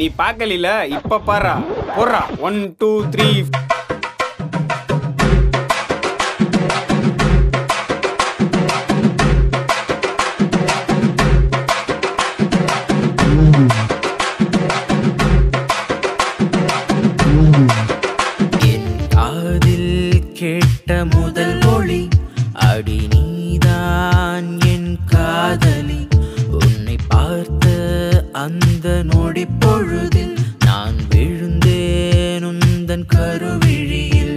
நீ பார்க்கல இப்ப பாரா போடுறா ஒன் டூ த்ரீ என் காதில் கேட்ட முதல் மொழி அடி நீதான் என் காதலி உன்னை பார்த்த அந்த நொடி பொழுதில் நான் விழுந்தேன் உந்தன் கருவிழியில்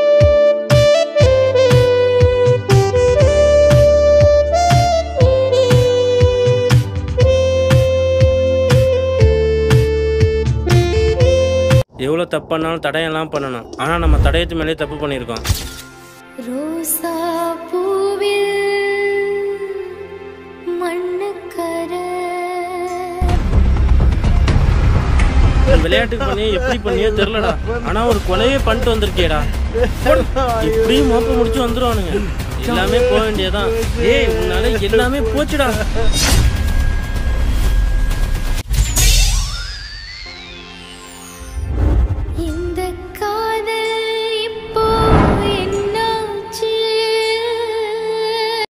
எவ்வளோ தப்பு பண்ணாலும் தடையெல்லாம் பண்ணணும் ஆனால் நம்ம தடயத்து மேலே தப்பு பண்ணியிருக்கோம் ரோசா பூவில் மண்ணுக்கரை விளையாட்டுக்கு பண்ணி எப்படி பண்ணியோ தெரிலடா ஆனால் ஒரு கொலையே பண்ணிட்டு வந்திருக்கேடா எப்படியும் மோப்ப முடிச்சு வந்துருவானுங்க எல்லாமே போக வேண்டியதான் ஏய் உன்னால எல்லாமே போச்சுடா